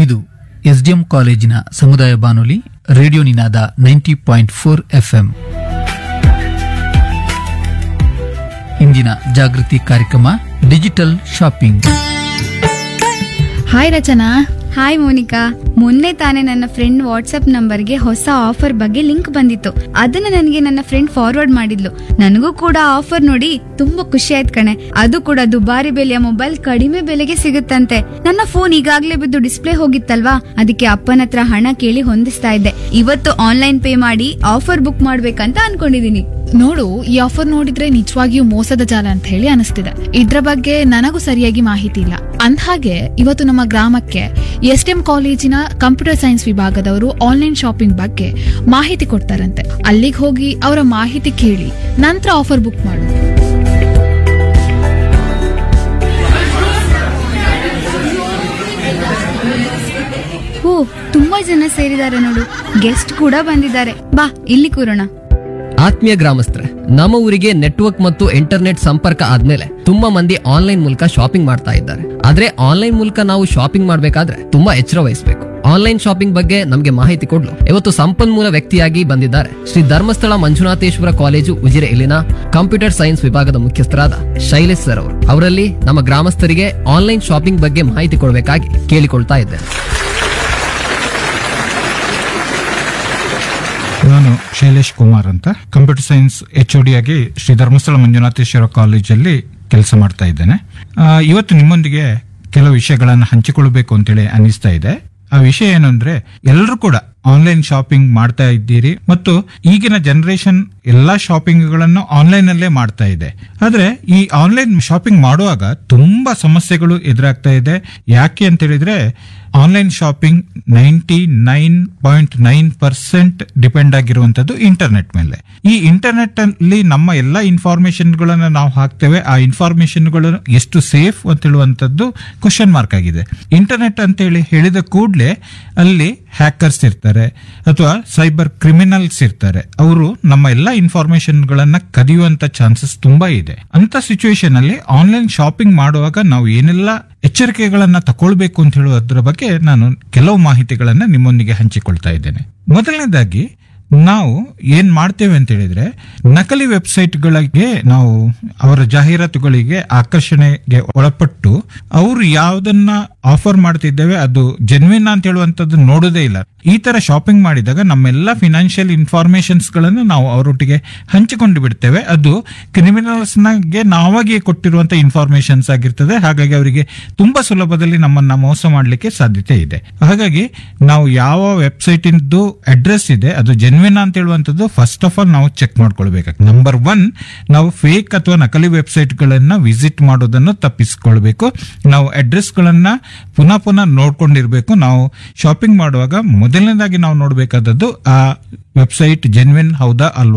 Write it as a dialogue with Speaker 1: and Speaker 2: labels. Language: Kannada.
Speaker 1: ಇದು ಎಸ್ಡಿಎಂ ಕಾಲೇಜಿನ ಸಮುದಾಯ ಬಾನುಲಿ radio Ninada ninety point four FM ಇಂದಿನ ಜಾಗೃತಿ ಕಾರ್ಯಕ್ರಮ digital shopping
Speaker 2: hi Rachana
Speaker 3: hi Monica ಮೊನ್ನೆ ತಾನೇ ನನ್ನ ಫ್ರೆಂಡ್ ವಾಟ್ಸ್ಆಪ್ ನಂಬರ್ಗೆ ಹೊಸ ಆಫರ್ ಬಗ್ಗೆ ಲಿಂಕ್ ಬಂದಿತ್ತು ಅದನ್ನ ನನಗೆ ನನ್ನ ಫ್ರೆಂಡ್ ಫಾರ್ವರ್ಡ್ ಮಾಡಿದ್ಲು ನನಗೂ ಕೂಡ ಆಫರ್ ನೋಡಿ ತುಂಬಾ ಖುಷಿ ಆಯ್ತು ಕಣೆ ಅದು ಕೂಡ ದುಬಾರಿ ಬೆಲೆಯ ಮೊಬೈಲ್ ಕಡಿಮೆ ಬೆಲೆಗೆ ಸಿಗುತ್ತಂತೆ ನನ್ನ ಫೋನ್ ಈಗಾಗ್ಲೇ ಬಿದ್ದು ಡಿಸ್ಪ್ಲೇ ಹೋಗಿತ್ತಲ್ವಾ ಅದಕ್ಕೆ ಅಪ್ಪನ ಹತ್ರ ಹಣ ಕೇಳಿ ಹೊಂದಿಸ್ತಾ ಇದ್ದೆ ಇವತ್ತು ಆನ್ಲೈನ್ ಪೇ ಮಾಡಿ ಆಫರ್ ಬುಕ್ ಮಾಡ್ಬೇಕಂತ ಅನ್ಕೊಂಡಿದೀನಿ
Speaker 2: ನೋಡು ಈ ಆಫರ್ ನೋಡಿದ್ರೆ ನಿಜವಾಗಿಯೂ ಮೋಸದ ಜಾಲ ಅಂತ ಹೇಳಿ ಅನಿಸ್ತಿದೆ ಇದ್ರ ಬಗ್ಗೆ ನನಗೂ ಸರಿಯಾಗಿ ಮಾಹಿತಿ ಇಲ್ಲ ಅಂದ್ಹಾಗೆ ಇವತ್ತು ನಮ್ಮ ಗ್ರಾಮಕ್ಕೆ ಎಸ್ ಎಂ ಕಾಲೇಜಿನ ಕಂಪ್ಯೂಟರ್ ಸೈನ್ಸ್ ವಿಭಾಗದವರು ಆನ್ಲೈನ್ ಶಾಪಿಂಗ್ ಬಗ್ಗೆ ಮಾಹಿತಿ ಕೊಡ್ತಾರಂತೆ ಅಲ್ಲಿಗೆ ಹೋಗಿ ಅವರ ಮಾಹಿತಿ ಕೇಳಿ ನಂತರ ಆಫರ್ ಬುಕ್ ಮಾಡು
Speaker 3: ಓ ತುಂಬಾ ಜನ ಸೇರಿದ್ದಾರೆ ನೋಡು ಗೆಸ್ಟ್ ಕೂಡ ಬಂದಿದ್ದಾರೆ ಬಾ ಇಲ್ಲಿ ಕೂರೋಣ
Speaker 4: ಆತ್ಮೀಯ ಗ್ರಾಮಸ್ಥರೆ ನಮ್ಮ ಊರಿಗೆ ನೆಟ್ವರ್ಕ್ ಮತ್ತು ಇಂಟರ್ನೆಟ್ ಸಂಪರ್ಕ ಆದ್ಮೇಲೆ ತುಂಬಾ ಮಂದಿ ಆನ್ಲೈನ್ ಮೂಲಕ ಶಾಪಿಂಗ್ ಮಾಡ್ತಾ ಇದ್ದಾರೆ ಆದ್ರೆ ಆನ್ಲೈನ್ ಮೂಲಕ ನಾವು ಶಾಪಿಂಗ್ ಮಾಡ್ಬೇಕಾದ್ರೆ ತುಂಬಾ ಎಚ್ಚರ ವಹಿಸಬೇಕು ಆನ್ಲೈನ್ ಶಾಪಿಂಗ್ ಬಗ್ಗೆ ನಮಗೆ ಮಾಹಿತಿ ಕೊಡ್ಲು ಇವತ್ತು ಸಂಪನ್ಮೂಲ ವ್ಯಕ್ತಿಯಾಗಿ ಬಂದಿದ್ದಾರೆ ಶ್ರೀ ಧರ್ಮಸ್ಥಳ ಮಂಜುನಾಥೇಶ್ವರ ಕಾಲೇಜು ಉಜಿರೆ ಇಲ್ಲಿನ ಕಂಪ್ಯೂಟರ್ ಸೈನ್ಸ್ ವಿಭಾಗದ ಮುಖ್ಯಸ್ಥರಾದ ಶೈಲೇಶ್ ಸರ್ ಅವರು ಅವರಲ್ಲಿ ನಮ್ಮ ಗ್ರಾಮಸ್ಥರಿಗೆ ಆನ್ಲೈನ್ ಶಾಪಿಂಗ್ ಬಗ್ಗೆ ಮಾಹಿತಿ ಕೊಡಬೇಕಾಗಿ ಕೇಳಿಕೊಳ್ತಾ ಇದ್ದೇನೆ
Speaker 5: ನಾನು ಶೈಲೇಶ್ ಕುಮಾರ್ ಅಂತ ಕಂಪ್ಯೂಟರ್ ಸೈನ್ಸ್ ಎಚ್ ಆಗಿ ಶ್ರೀ ಧರ್ಮಸ್ಥಳ ಮಂಜುನಾಥೇಶ್ವರ ಕಾಲೇಜಲ್ಲಿ ಕೆಲಸ ಮಾಡ್ತಾ ಇದ್ದೇನೆ ಆ, ಇವತ್ತು ನಿಮ್ಮೊಂದಿಗೆ ಕೆಲವು ವಿಷಯಗಳನ್ನು ಹಂಚಿಕೊಳ್ಬೇಕು ಅಂತೇಳಿ ಅನ್ನಿಸ್ತಾ ಇದೆ ಆ ವಿಷಯ ಏನು ಅಂದ್ರೆ ಎಲ್ಲರೂ ಕೂಡ ಆನ್ಲೈನ್ ಶಾಪಿಂಗ್ ಮಾಡ್ತಾ ಇದ್ದೀರಿ ಮತ್ತು ಈಗಿನ ಜನರೇಷನ್ ಎಲ್ಲಾ ಶಾಪಿಂಗ್ ಗಳನ್ನು ಆನ್ಲೈನ್ ಅಲ್ಲೇ ಮಾಡ್ತಾ ಇದೆ ಆದ್ರೆ ಈ ಆನ್ಲೈನ್ ಶಾಪಿಂಗ್ ಮಾಡುವಾಗ ತುಂಬಾ ಸಮಸ್ಯೆಗಳು ಎದುರಾಗ್ತಾ ಇದೆ ಯಾಕೆ ಅಂತ ಹೇಳಿದ್ರೆ online shopping ninety nine point nine percent depend ಆಗಿರುವಂತದ್ದು ಇಂಟರ್ನೆಟ್ ಮೇಲೆ ಈ ಇಂಟರ್ನೆಟ್ ಅಲ್ಲಿ ನಮ್ಮ ಎಲ್ಲ ಇನ್ಫಾರ್ಮೇಶನ್ ಗಳನ್ನ ನಾವು ಹಾಕ್ತೇವೆ ಆ ಇನ್ಫಾರ್ಮೇಶನ್ ಗಳು ಎಷ್ಟು ಸೇಫ್ ಅಂತ ಹೇಳುವಂತದ್ದು ಕ್ವಶನ್ ಮಾರ್ಕ್ ಆಗಿದೆ ಇಂಟರ್ನೆಟ್ ಅಂತ ಹೇಳಿ ಹೇಳಿದ ಕೂಡಲೇ ಅಲ್ಲಿ ಹ್ಯಾಕರ್ಸ್ ಇರ್ತಾರೆ ಅಥವಾ ಸೈಬರ್ ಕ್ರಿಮಿನಲ್ಸ್ ಇರ್ತಾರೆ ಅವರು ನಮ್ಮ ಎಲ್ಲ ಇನ್ಫಾರ್ಮೇಶನ್ ಗಳನ್ನ ಕದಿಯುವಂತ ಚಾನ್ಸಸ್ ತುಂಬಾ ಇದೆ ಅಂತ ಸಿಚುವೇಶನ್ ಅಲ್ಲಿ ಆನ್ಲೈನ್ ಶಾಪಿಂಗ್ ಮಾಡುವಾಗ ನಾವು ಏನೆಲ್ಲ ಎಚ್ಚರಿಕೆಗಳನ್ನ ತಗೊಳ್ಬೇಕು ಅಂತ ಹೇಳುವುದರ ಬಗ್ಗೆ ನಾನು ಕೆಲವು ಮಾಹಿತಿಗಳನ್ನ ನಿಮ್ಮೊಂದಿಗೆ ಹಂಚಿಕೊಳ್ತಾ ಇದ್ದೇನೆ ಮೊದಲನೇದಾಗಿ ನಾವು ಏನ್ ಮಾಡ್ತೇವೆ ಅಂತ ಹೇಳಿದ್ರೆ ನಕಲಿ ವೆಬ್ಸೈಟ್ಗಳಿಗೆ ನಾವು ಅವರ ಜಾಹೀರಾತುಗಳಿಗೆ ಆಕರ್ಷಣೆಗೆ ಒಳಪಟ್ಟು ಅವರು ಯಾವ್ದನ್ನ ಆಫರ್ ಮಾಡ್ತಿದ್ದೇವೆ ಅದು ಜೆನ್ವಿನ್ ಅಂತ ಹೇಳುವಂತದ್ದು ನೋಡೋದೇ ಇಲ್ಲ ಈ ತರ ಶಾಪಿಂಗ್ ಮಾಡಿದಾಗ ನಮ್ಮೆಲ್ಲ ಫಿನಾನ್ಷಿಯಲ್ ಇನ್ಫಾರ್ಮೇಶನ್ಸ್ ಗಳನ್ನು ನಾವು ಅವರೊಟ್ಟಿಗೆ ಹಂಚಿಕೊಂಡು ಬಿಡ್ತೇವೆ ಅದು ಕ್ರಿಮಿನಲ್ಸ್ ಗೆ ನಾವಾಗಿಯೇ ಕೊಟ್ಟಿರುವಂತ ಇನ್ಫಾರ್ಮೇಶನ್ಸ್ ಆಗಿರ್ತದೆ ಹಾಗಾಗಿ ಅವರಿಗೆ ತುಂಬಾ ಸುಲಭದಲ್ಲಿ ನಮ್ಮನ್ನ ಮೋಸ ಮಾಡಲಿಕ್ಕೆ ಸಾಧ್ಯತೆ ಇದೆ ಹಾಗಾಗಿ ನಾವು ಯಾವ ವೆಬ್ಸೈಟ್ ಇಂದು ಅಡ್ರೆಸ್ ಇದೆ ಅದು ಜೆನ್ವಿನ್ ಅಂತ ಹೇಳುವಂತದ್ದು ಫಸ್ಟ್ ಆಫ್ ಆಲ್ ನಾವು ಚೆಕ್ ಮಾಡ್ಕೊಳ್ಬೇಕಾಗ್ತದೆ ನಂಬರ್ ಒನ್ ನಾವು ಫೇಕ್ ಅಥವಾ ನಕಲಿ ವೆಬ್ಸೈಟ್ ಗಳನ್ನ ವಿಸಿಟ್ ಮಾಡೋದನ್ನು ತಪ್ಪಿಸಿಕೊಳ್ಬೇಕು ನಾವು ಅಡ್ರೆಸ್ ಗಳನ್ನ ಪುನಃ ಪುನಃ ನೋಡ್ಕೊಂಡಿರ್ಬೇಕು ನಾವು ಶಾಪಿಂಗ್ ಮಾಡುವಾಗ ಮೊದಲನೇದಾಗಿ ನಾವು ನೋಡಬೇಕಾದದ್ದು ಆ ವೆಬ್ಸೈಟ್ ಜೆನ್ವಿನ್ ಹೌದಾ ಅಲ್ವಾ